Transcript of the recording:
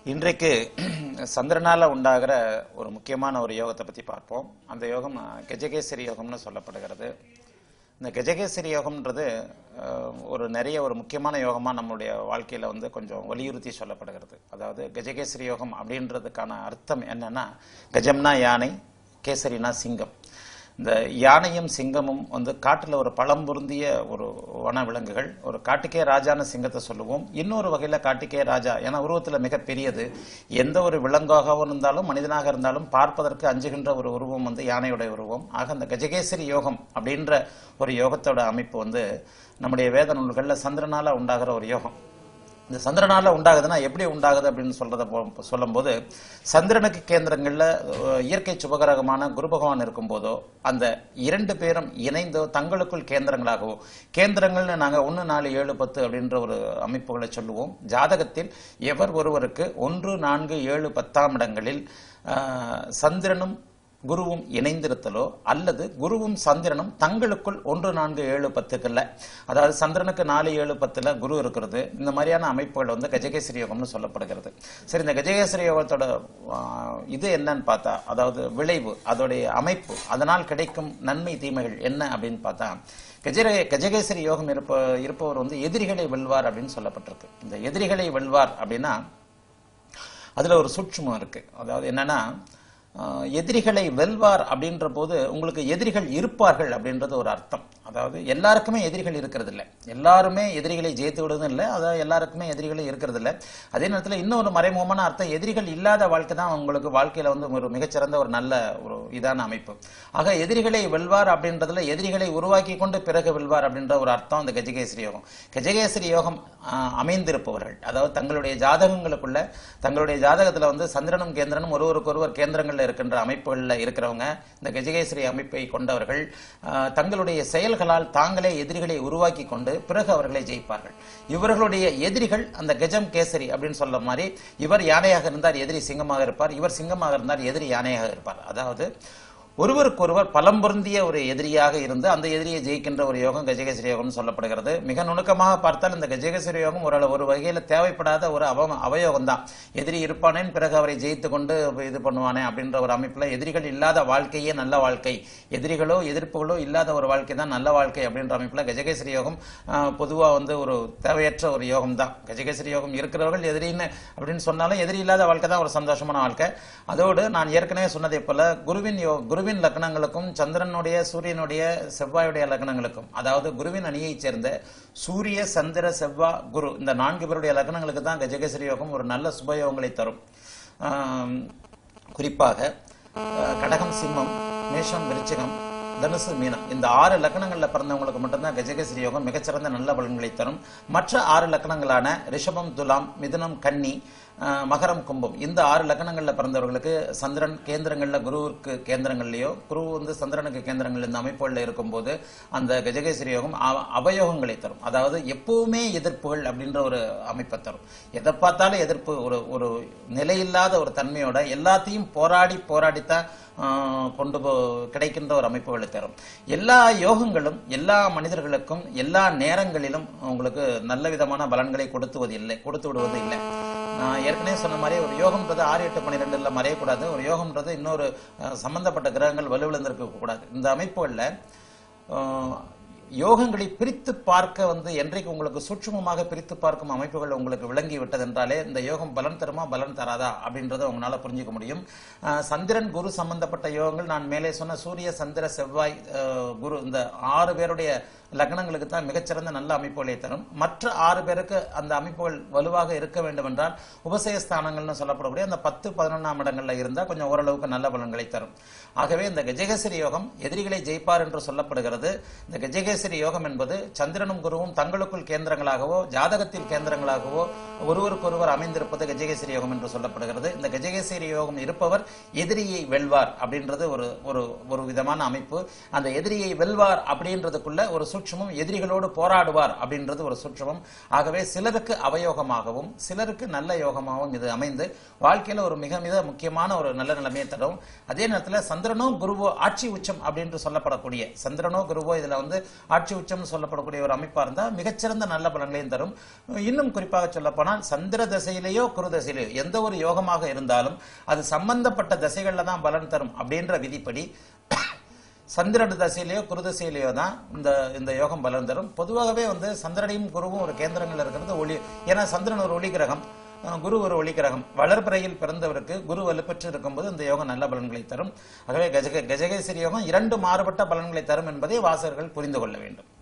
இன்றைக்கு சந்திரனால உண்டாகிற ஒரு முக்கியமான ஒரு யோகத்தை பத்தி பார்ப்போம் அந்த யோகம் அஹ், கஜகேசரி யோகம்னு சொல்லப்படுகிறது இந்த கஜகேசரி யோகம்ன்றது அஹ், ஒரு நிறைய ஒரு முக்கியமான யோகமா நம்மளுடைய வாழ்க்கையில வந்து கொஞ்சம் வலியுறுத்தி சொல்லப்படுகிறது அதாவது கஜகேசரி யோகம் அப்படின்றதுக்கான அர்த்தம் என்னன்னா கஜம்னா யானை கேசரினா சிங்கம் இந்த யானையும் சிங்கமும் வந்து காட்டுல ஒரு பழம் பொருந்திய ஒரு வன விலங்குகள் ஒரு காட்டுக்கே ராஜான சிங்கத்தை சொல்லுவோம் இன்னொரு வகையில காட்டுக்கே ராஜா ஏன்னா உருவத்துல மிக பெரியது எந்த ஒரு விலங்காகவும் இருந்தாலும் மனிதனாக இருந்தாலும் பார்ப்பதற்கு அஞ்சுகின்ற ஒரு உருவம் வந்து யானையுடைய உருவம் ஆக அந்த கஜகேசரி யோகம் அப்படின்ற ஒரு யோகத்தோட அமைப்பு வந்து நம்முடைய வேத நூல்கள்ல சந்திரனால உண்டாகிற ஒரு யோகம் இந்த சந்திரனால உண்டாகுதுன்னா எப்படி உண்டாகுது அப்படின்னு சொல்றத போ- சொல்லும்போது சந்திரனுக்கு கேந்திரங்கள்ல அஹ், இயற்கை சுபகிரகமான குரு பகவான் இருக்கும்போதோ அந்த இரண்டு பேரும் இணைந்தோ தங்களுக்குள் கேந்திரங்களாகவோ கேந்திரங்கள்னு நாங்க ஒன்று நாலு ஏழு பத்து அப்படின்ற ஒரு அமைப்புகளை சொல்லுவோம் ஜாதகத்தில் எவர் ஒருவருக்கு ஒன்று நான்கு ஏழு பத்தாம் இடங்களில் அஹ், சந்திரனும் குருவும் இணைந்திருத்தலோ அல்லது குருவும் சந்திரனும் தங்களுக்குள் ஒன்று நான்கு ஏழு பத்துக்கள்ல அதாவது சந்திரனுக்கு நாலு ஏழு பத்துல குரு இருக்கிறது இந்த மாதிரியான அமைப்புகள் வந்து கஜகேசரி யோகம்னு சொல்லப்படுகிறது சரி இந்த கஜகேசரி யோகத்தோட ஆ, இது என்னன்னு பார்த்தா அதாவது விளைவு அதோடைய அமைப்பு அதனால் கிடைக்கும் நன்மை தீமைகள் என்ன அப்படின்னு பார்த்தா கஜர கஜகேசரி யோகம் இருப்ப இருப்பவர் வந்து எதிரிகளை வெல்வார் அப்படின்னு சொல்லப்பட்டிருக்கு இந்த எதிரிகளை வெல்வார் அப்படின்னா அதுல ஒரு சூட்சுமம் இருக்கு அதாவது என்னன்னா ஆஹ், எதிரிகளை வெல்வார் அப்படின்ற போது உங்களுக்கு எதிரிகள் இருப்பார்கள் அப்படின்றது ஒரு அர்த்தம் அதாவது எல்லாருக்குமே எதிரிகள் இருக்கிறது இல்லை எல்லாருமே எதிரிகளை ஜெயித்து விடுவதும் இல்லை அதாவது எல்லாருக்குமே எதிரிகளும் இருக்கிறது இல்லை அதே நேரத்தில் இன்னொரு மறைமுகமான அர்த்தம் எதிரிகள் இல்லாத வாழ்க்கை தான் உங்களுக்கு வாழ்க்கையில வந்து ஒரு மிகச்சிறந்த ஒரு நல்ல ஒரு இதான அமைப்பு ஆக எதிரிகளை வெல்வார் அப்படின்றதுல எதிரிகளை உருவாக்கி கொண்டு பிறகு வெல்வார் அப்படின்ற ஒரு அர்த்தம் இந்த கஜகேசரி யோகம் கஜகேசரி யோகம் ஆஹ், அமைந்திருப்பவர்கள் அதாவது தங்களுடைய ஜாதகங்களுக்குள்ள தங்களுடைய ஜாதகத்துல வந்து சந்திரனும் கேந்திரனும் ஒருவருக்கொருவர் கேந்திரங்கள்ல இருக்கின்ற அமைப்புகள்ல இருக்கிறவங்க இந்த கஜகேசரி அமைப்பை கொண்டவர்கள் ஆஹ், தங்களுடைய செயல்களால் தாங்களே எதிரிகளை உருவாக்கி கொண்டு பிறகு அவர்களை ஜெயிப்பார்கள் இவர்களுடைய எதிரிகள் அந்த கஜம் கேசரி அப்படின்னு சொல்ல மாதிரி இவர் யானையாக இருந்தார் எதிரி சிங்கமாக இருப்பார் இவர் சிங்கமாக இருந்தார் எதிரி யானையாக இருப்பார் அதாவது ஒருவருக்கொருவர் பலம் பொருந்திய ஒரு எதிரியாக இருந்து அந்த எதிரியை ஜெயிக்கின்ற ஒரு யோகம் கஜகேசரி யோகம்னு சொல்லப்படுகிறது மிக நுணுக்கமாக பார்த்தால் இந்த கஜகேசரி யோகம் ஒரு ஒரு வகையில் தேவைப்படாத ஒரு அவ அவயோகம் தான் எதிரி இருப்பானேன் பிறகு அவரை ஜெயித்து கொண்டு இது பண்ணுவானே அப்படின்ற ஒரு அமைப்புல எதிரிகள் இல்லாத வாழ்க்கையே நல்ல வாழ்க்கை எதிரிகளோ எதிர்ப்புகளோ இல்லாத ஒரு வாழ்க்கை தான் நல்ல வாழ்க்கை அப்படின்ற அமைப்புல கஜகேசரி யோகம் ஆஹ், பொதுவா வந்து ஒரு தேவையற்ற ஒரு யோகம் தான் கஜகேசரி யோகம் இருக்கிறவர்கள் எதிரின்னு அப்படின்னு சொன்னாலும் எதிரி இல்லாத வாழ்க்கை தான் ஒரு சந்தோஷமான வாழ்க்கை அதோடு நான் ஏற்கனவே சொன்னதை போல குருவின் யோ குருவின் லக்னங்களுக்கும் சந்திரனுடைய சூரியனுடைய செவ்வாயுடைய லக்னங்களுக்கும் அதாவது குருவின் அணியைச் சேர்ந்த சூரிய சந்திர செவ்வா குரு இந்த நான்கு பேருடைய லக்னங்களுக்கு தான் கஜகேசரி யோகம் ஒரு நல்ல சுபயோகங்களை தரும் ஆம், குறிப்பாக அஹ், கடகம் சிம்மம் மேஷம் விருச்சிகம் தனுசு மீனம் இந்த ஆறு லக்னங்கள்ல பிறந்தவங்களுக்கு மட்டும்தான் கஜகேசரி யோகம் மிகச்சிறந்த நல்ல பலன்களை தரும் மற்ற ஆறு லக்னங்களான ரிஷபம் துலாம் மிதுனம் கன்னி அஹ், மகரம் கும்பம் இந்த ஆறு லக்னங்கள்ல பிறந்தவர்களுக்கு சந்திரன் கேந்திரங்கள்ல குருவுக்கு கேந்திரங்கள்லயோ குரு வந்து சந்திரனுக்கு கேந்திரங்கள் இந்த அமைப்புகள்ல இருக்கும்போது அந்த கஜகேசரி யோகம் அவ- அவயோகங்களை தரும் அதாவது எப்பவுமே எதிர்ப்புகள் அப்படின்ற ஒரு அமைப்பை தரும் எதை பார்த்தாலும் எதிர்ப்பு ஒரு ஒரு நிலையில்லாத ஒரு தன்மையோட எல்லாத்தையும் போராடி போராடித்தான் ஆஹ், கொண்டு போ கிடைக்கின்ற ஒரு அமைப்புகளை தரும் எல்லா யோகங்களும் எல்லா மனிதர்களுக்கும் எல்லா நேரங்களிலும் உங்களுக்கு நல்ல விதமான பலன்களை கொடுத்துவது இல்லை கொடுத்து விடுவது இல்லை நான் ஏற்கனவே சொன்ன மாதிரி ஒரு யோகம்ன்றது ஆறு எட்டு பன்னிரெண்டுல மறையக்கூடாது ஒரு யோகம்ன்றது இன்னொரு அஹ், சம்பந்தப்பட்ட கிரகங்கள் வலுவிழந்திருக்க கூடாது இந்த அமைப்புகள்ல ஆஹ், யோகங்களை பிரித்து பார்க்க வந்து என்றைக்கு உங்களுக்கு சூட்சுமமாக பிரித்து பார்க்கும் அமைப்புகள் உங்களுக்கு விளங்கி விட்டதென்றாலே இந்த யோகம் பலன் தருமா பலன் தராதா அப்படின்றத உங்களால புரிஞ்சுக்க முடியும் ஆஹ், சந்திரன் குரு சம்பந்தப்பட்ட யோகங்கள் நான் மேலே சொன்ன சூரிய சந்திர செவ்வாய் ஆஹ், குரு இந்த ஆறு பேருடைய லக்னங்களுக்கு தான் மிகச்சிறந்த நல்ல அமைப்புகளை தரும் மற்ற ஆறு பேருக்கு அந்த அமைப்புகள் வலுவாக இருக்க வேண்டும் என்றால் உபசய ஸ்தானங்கள்னு சொல்லப்படக்கூடிய அந்த பத்து பதினொன்றாம் இடங்கள்ல இருந்தால் கொஞ்சம் ஓரளவுக்கு நல்ல பலன்களை தரும் ஆகவே இந்த கஜகேசரி யோகம் எதிரிகளை ஜெயிப்பார் என்று சொல்லப்படுகிறது இந்த கஜகேசரி யோகம் என்பது சந்திரனும் குருவும் தங்களுக்குள் கேந்திரங்களாகவோ ஜாதகத்தில் கேந்திரங்களாகவோ ஒருவருக்கொருவர் அமைந்திருப்பது கஜகேசரி யோகம் என்று சொல்லப்படுகிறது இந்த கஜகேசரி யோகம் இருப்பவர் எதிரியை வெல்வார் அப்படின்றது ஒரு ஒரு ஒரு விதமான அமைப்பு அந்த எதிரியை வெல்வார் அப்படின்றதுக்குள்ள ஒரு சூட்சமும் எதிரிகளோடு போராடுவார் அப்படின்றது ஒரு சூட்சமம் ஆகவே சிலருக்கு அவயோகமாகவும் சிலருக்கு நல்ல யோகமாகவும் இது அமைந்து வாழ்க்கையில ஒரு மிக மிக முக்கியமான ஒரு நல்ல நிலைமையை தரும் அதே நேரத்துல சந்திரனோ குருவோ ஆட்சி உச்சம் அப்படின்னு சொல்லப்படக்கூடிய சந்திரனோ குருவோ இதுல வந்து ஆட்சி உச்சம்னு சொல்லப்படக்கூடிய ஒரு அமைப்பா இருந்தா மிகச்சிறந்த நல்ல பலன்களையும் தரும் இன்னும் குறிப்பாக சொல்லப்போனால் சந்திர தசையிலேயோ குரு தசையிலேயோ எந்த ஒரு யோகமாக இருந்தாலும் அது சம்பந்தப்பட்ட தசைகள்ல தான் பலன் தரும் அப்படின்ற விதிப்படி சந்திரன் தசையிலேயோ குரு தசையிலேயோ தான் இந்த இந்த யோகம் பலன் தரும் பொதுவாகவே வந்து சந்திரனையும் குருவும் ஒரு கேந்திரங்கள் இருக்கிறது ஒளி ஏன்னா சந்திரன் ஒரு ஒளி கிரகம் அஹ் குரு ஒரு ஒளி கிரகம் வளர்பிறையில் பிறந்தவருக்கு குரு வலுப்பெற்று இருக்கும்போது இந்த யோகம் நல்ல பலன்களை தரும் ஆகவே கஜக கஜகேசரி யோகம் இரண்டு மாறுபட்ட பலன்களை தரும் என்பதை வாசகர்கள் புரிந்து கொள்ள வேண்டும்